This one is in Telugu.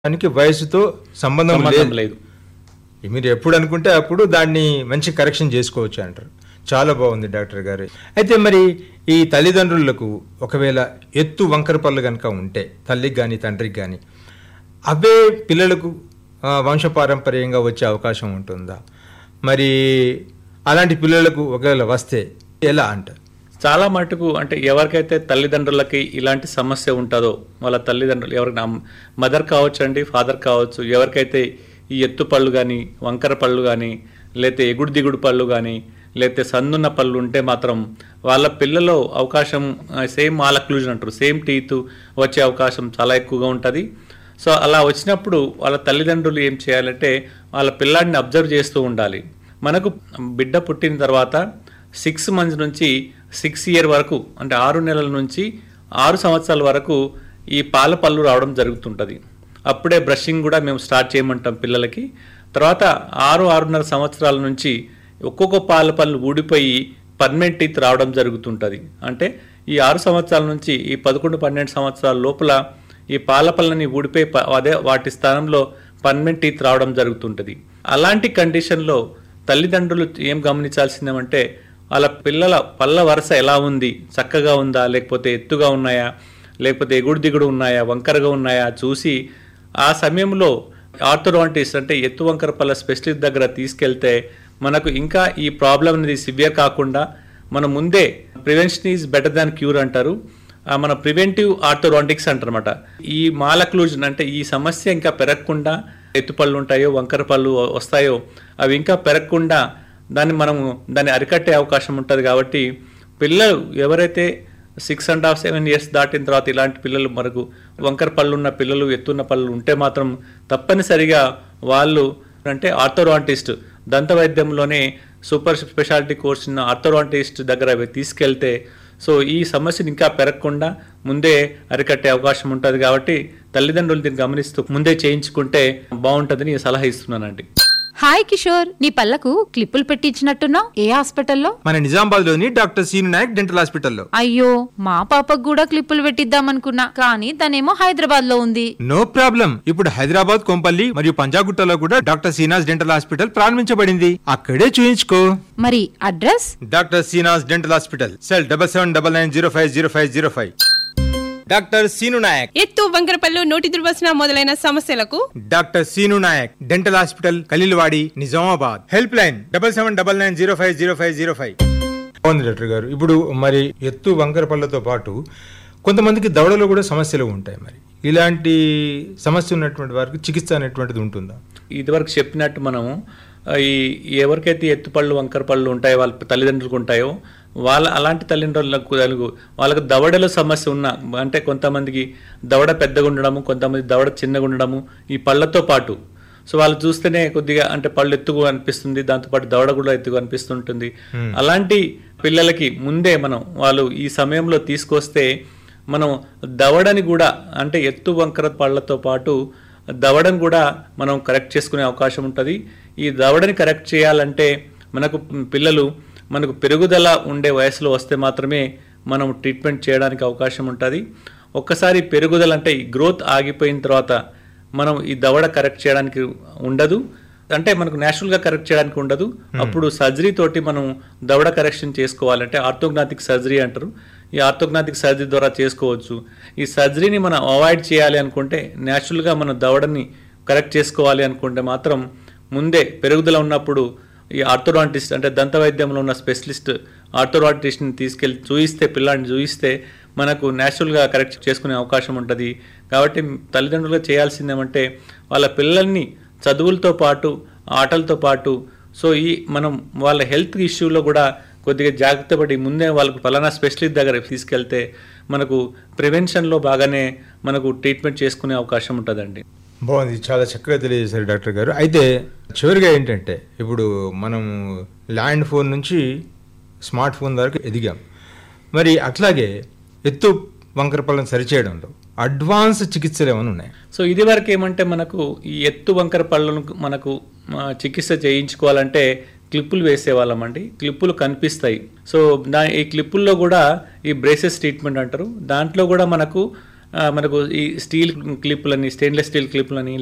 దానికి వయసుతో సంబంధం సంబంధం లేదు లేదు మీరు ఎప్పుడు అనుకుంటే అప్పుడు దాన్ని మంచి కరెక్షన్ చేసుకోవచ్చు అంటారు చాలా బాగుంది డాక్టర్ గారు అయితే మరి ఈ తల్లిదండ్రులకు ఒకవేళ ఎత్తు వంకర పళ్ళు కనుక ఉంటే తల్లికి కానీ తండ్రికి కానీ అవే పిల్లలకు ఆ, వంశపారంపర్యంగా వచ్చే అవకాశం ఉంటుందా మరి అలాంటి పిల్లలకు ఒకవేళ వస్తే ఎలా అంటారు చాలా మటుకు అంటే ఎవరికైతే తల్లిదండ్రులకి ఇలాంటి సమస్య ఉంటుందో వాళ్ళ తల్లిదండ్రులు ఎవరికి మదర్ కావచ్చు అండి ఫాదర్ కావచ్చు ఎవరికైతే ఈ ఎత్తు పళ్ళు కానీ వంకర పళ్ళు కానీ లేతే ఎగుడు దిగుడు పళ్ళు కానీ లేతే సందున్న పళ్ళు ఉంటే మాత్రం వాళ్ళ పిల్లలో అవకాశం సేమ్ మాలక్లూజన్ అంటారు సేమ్ టీత్ వచ్చే అవకాశం చాలా ఎక్కువగా ఉంటుంది సో అలా వచ్చినప్పుడు వాళ్ళ తల్లిదండ్రులు ఏం చేయాలంటే వాళ్ళ పిల్లాడిని అబ్జర్వ్ చేస్తూ ఉండాలి మనకు బిడ్డ పుట్టిన తర్వాత సిక్స్ మంత్స్ నుంచి సిక్స్ ఇయర్ వరకు అంటే ఆరు నెలల నుంచి ఆరు సంవత్సరాల వరకు ఈ పాల పళ్ళు రావడం జరుగుతుంటుంది అప్పుడే బ్రషింగ్ కూడా మేము స్టార్ట్ చేయమంటాం పిల్లలకి తర్వాత ఆరు ఆరున్నర సంవత్సరాల నుంచి ఒక్కొక్క పాల పళ్ళు ఊడిపోయి పర్మనెంట్ టీత్ రావడం జరుగుతుంటుంది అంటే ఈ ఆరు సంవత్సరాల నుంచి ఈ పదకొండు పన్నెండు సంవత్సరాల లోపల ఈ పాల పళ్ళని ఊడిపోయి ప- అదే వాటి స్థానంలో పర్మనెంట్ టీత్ రావడం జరుగుతుంటుంది అలాంటి కండిషన్లో తల్లిదండ్రులు ఏం గమనించాల్సిందేమంటే వాళ్ళ పిల్లల పళ్ళ వరుస ఎలా ఉంది చక్కగా ఉందా లేకపోతే ఎత్తుగా ఉన్నాయా లేకపోతే ఎగుడు దిగుడు ఉన్నాయా వంకరగా ఉన్నాయా చూసి ఆ సమయంలో ఆర్థోడాంటిస్ట్ అంటే ఎత్తు వంకర పళ్ళ స్పెషలిస్ట్ దగ్గర తీసుకెళ్తే మనకు ఇంకా ఈ ప్రాబ్లం అనేది సివియర్ కాకుండా మనం ముందే prevention is better than cure అంటారు ఆ మన ప్రివెంటివ్ ఆర్థోడాంటిక్స్ అంటారన్నమాట ఈ మాలక్లూజన్ అంటే ఈ సమస్య ఇంకా పెరగకుండా ఎత్తుపళ్ళు ఉంటాయో వంకర పళ్ళు వస్తాయో అవి ఇంకా పెరగకుండా దాన్ని మనము దాన్ని అరికట్టే అవకాశం ఉంటుంది కాబట్టి పిల్లలు ఎవరైతే six and half seven years దాటిన తర్వాత ఇలాంటి పిల్లలు మనకు వంకర పళ్ళు ఉన్న పిల్లలు ఎత్తున్న పళ్ళు ఉంటే మాత్రం తప్పనిసరిగా వాళ్ళు అంటే ఆర్థోడాంటిస్ట్ దంత వైద్యంలోనే సూపర్ స్పెషాలిటీ కోర్స్ ఉన్న ఆర్థోడాంటిస్ట్ దగ్గర అవి తీసుకెళ్తే సో ఈ సమస్యను ఇంకా పెరగకుండా ముందే అరికట్టే అవకాశం ఉంటుంది కాబట్టి తల్లిదండ్రులు దీన్ని గమనిస్తూ ముందే చేయించుకుంటే బాగుంటుందని సలహా ఇస్తున్నానండి హాయ్ కిషోర్ నీ పళ్ళకు క్లిప్పులు పెట్టించినట్టున్నావు ఏ హాస్పిటల్లో మన నిజామాబాద్ లోని డాక్టర్ సీను నాయక్ డెంటల్ హాస్పిటల్లో అయ్యో మా పాపకు కూడా క్లిప్పులు పెట్టిద్దామనుకున్నా కానీ తనేమో హైదరాబాద్ లో ఉంది నో ప్రాబ్లం ఇప్పుడు హైదరాబాద్ కొంపల్లి మరియు పంజాగుట్టలో కూడా డాక్టర్ సీనాస్ డెంటల్ హాస్పిటల్ ప్రారంభించబడింది అక్కడే చూయించుకో మరి address doctor Seenas dental hospital cell double seven double nine zero five zero five zero five doctor Seenu Nayak ఎత్తు వంకరపల్లు నోటి దుర్వాసన మొదలైన సమస్యలకు doctor Seenu Nayak dental hospital Khaleelwadi Nizamabad help line double seven double nine zero five zero five zero five బాగుంది డాక్టర్ గారు ఇప్పుడు మరి ఎత్తు వంకర పళ్ళతో పాటు కొంతమందికి దవడలో కూడా సమస్యలు ఉంటాయి మరి ఇలాంటి సమస్య ఉన్నటువంటి వారికి చికిత్స అనేటువంటిది ఉంటుందా ఇదివరకు చెప్పినట్టు మనము ఆ, ఈ ఎవరికైతే ఎత్తుపళ్ళు వంకర పళ్ళు ఉంటాయో వాళ్ళ తల్లిదండ్రులకు ఉంటాయో వాళ్ళ అలాంటి తల్లిదండ్రులకు వాళ్ళకు వాళ్ళకు దవడలో సమస్య ఉన్న అంటే కొంతమందికి దవడ పెద్దగా ఉండడము కొంతమంది దవడ చిన్నగా ఉండడము ఈ పళ్ళతో పాటు సో వాళ్ళు చూస్తేనే కొద్దిగా అంటే పళ్ళు ఎత్తుగా అనిపిస్తుంది దాంతోపాటు దవడ కూడా ఎత్తుగా అనిపిస్తుంటుంది అలాంటి పిల్లలకి ముందే మనం వాళ్ళు ఈ సమయంలో తీసుకొస్తే మనం దవడని కూడా అంటే ఎత్తు వంకర పళ్ళతో పాటు దవడను కూడా మనం కరెక్ట్ చేసుకునే అవకాశం ఉంటుంది ఈ దవడని కరెక్ట్ చేయాలంటే మనకు పిల్లలు మనకు పెరుగుదల ఉండే వయసులో వస్తే మాత్రమే మనం ట్రీట్మెంట్ చేయడానికి అవకాశం ఉంటుంది ఒక్కసారి పెరుగుదల అంటే ఈ గ్రోత్ ఆగిపోయిన తర్వాత మనం ఈ దవడ కరెక్ట్ చేయడానికి ఉండదు అంటే మనకు న్యాచురల్గా కరెక్ట్ చేయడానికి ఉండదు అప్పుడు సర్జరీ తోటి మనం దవడ కరెక్షన్ చేసుకోవాలంటే ఆర్థోగ్నాటిక్ సర్జరీ అంటారు ఈ ఆర్థోగ్నాటిక్ సర్జరీ ద్వారా చేసుకోవచ్చు ఈ సర్జరీని మనం అవాయిడ్ చేయాలి అనుకుంటే న్యాచురల్గా మన దవడని కరెక్ట్ చేసుకోవాలి అనుకుంటే మాత్రం ముందే పెరుగుదల ఉన్నప్పుడు ఈ ఆర్థోడాంటిస్ట్ అంటే దంత వైద్యంలో ఉన్న స్పెషలిస్ట్ ఆర్థోడాంటిస్ట్ని తీసుకెళ్ళి చూయిస్తే పిల్లాడిని చూయిస్తే మనకు న్యాచురల్గా కరెక్ట్ చేసుకునే అవకాశం ఉంటుంది కాబట్టి తల్లిదండ్రులుగా చేయాల్సిందేమంటే వాళ్ళ పిల్లల్ని చదువులతో పాటు ఆటలతో పాటు సో ఈ మనం వాళ్ళ హెల్త్ ఇష్యూలో కూడా కొద్దిగా జాగ్రత్త పడి ముందే వాళ్ళకు ఫలానా స్పెషలిస్ట్ దగ్గర తీసుకెళ్తే మనకు ప్రివెన్షన్లో బాగానే మనకు ట్రీట్మెంట్ చేసుకునే అవకాశం ఉంటుందండి బాగుంది చాలా చక్కగా తెలియజేశారు డాక్టర్ గారు అయితే చివరిగా ఏంటంటే ఇప్పుడు మనం ల్యాండ్ ఫోన్ నుంచి స్మార్ట్ ఫోన్ వరకు ఎదిగాం మరి అట్లాగే ఎత్తు వంకర పళ్ళను సరిచేయడంలో అడ్వాన్స్ చికిత్సలు ఏమైనా ఉన్నాయి సో ఇది వరకు ఏమంటే మనకు ఈ ఎత్తు వంకర పళ్ళను మనకు ఆ, చికిత్స చేయించుకోవాలంటే క్లిప్పులు వేసేవాళ్ళమండి క్లిప్పులు కనిపిస్తాయి సో దా ఈ క్లిప్పుల్లో కూడా ఈ బ్రేసెస్ ట్రీట్మెంట్ అంటారు దాంట్లో కూడా మనకు ఆ, మనకు ఈ స్టీల్ క్లిప్లని స్టెయిన్లెస్ స్టీల్ క్లిప్లని